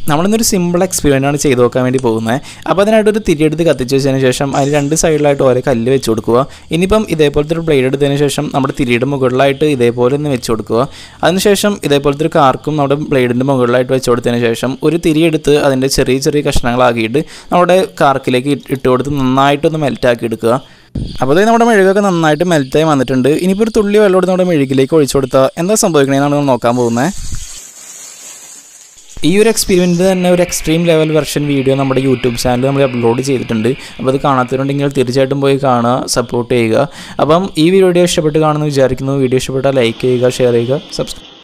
നമ്മളിന്നൊരു simple experiment ആണ് ചെയ്ത് നോക്കാൻ വേണ്ടി പോകുന്നത് അപ്പോൾ അതിനായിട്ട് ഒരു തിരിയെടുത്ത് കത്തിച്ച് വെച്ചതിന് ശേഷം അതിന് രണ്ട് സൈഡിലായിട്ട് ഓരോ കല്ല് വെച്ച് കൊടുക്കുക ഇനിയിപ്പം ഇതേപോലത്തെ ഒരു ബ്ലേഡ് എടുത്തതിന് ശേഷം നമ്മുടെ തിരിയുടെ മുകളിലായിട്ട് ഇതേപോലെ ഒന്ന് വെച്ച് കൊടുക്കുക അതിനുശേഷം ഇതേപോലത്തെ ഒരു കാർക്കും നമ്മുടെ ബ്ലേഡിൻ്റെ മുകളിലായിട്ട് വെച്ച് കൊടുത്തതിന് ശേഷം ഒരു തിരിയെടുത്ത് അതിൻ്റെ ചെറിയ ചെറിയ കഷ്ണങ്ങളാക്കിയിട്ട് നമ്മുടെ കാർക്കിലേക്ക് ഇട്ട് ഇട്ട് കൊടുത്ത് നന്നായിട്ടൊന്ന് മെൽറ്റാക്കി എടുക്കുക അപ്പോൾ അതായത് നമ്മുടെ മെഴുകൊക്കെ നന്നായിട്ട് മെൽറ്റായി വന്നിട്ടുണ്ട് ഇനിയിപ്പോൾ ഒരു തുള്ളി വെള്ളം എടുത്ത് നമ്മുടെ മെഴുകിലേക്ക് ഒഴിച്ചു കൊടുത്താൽ എന്താ സംഭവിക്കണേന്നാണ് നമ്മൾ നോക്കാൻ പോകുന്നത് ഈ ഒരു എക്സ്പീരിയൻസ് തന്നെ ഒരു എക്സ്ട്രീം ലെവൽ വെർഷൻ വീഡിയോ നമ്മുടെ യൂട്യൂബ് ചാനൽ നമ്മൾ അപ്ലോഡ് ചെയ്തിട്ടുണ്ട് അപ്പോൾ അത് കാണാത്തവരുണ്ടെങ്കിൽ തീർച്ചയായിട്ടും പോയി കാണുക സപ്പോർട്ട് ചെയ്യുക അപ്പം ഈ വീഡിയോ ഇഷ്ടപ്പെട്ട് കാണുമെന്ന് വിചാരിക്കുന്നു വീഡിയോ ഇഷ്ടപ്പെട്ടാൽ ലൈക്ക് ചെയ്യുക ഷെയർ ചെയ്യുക സബ്സ്ക്രൈബ്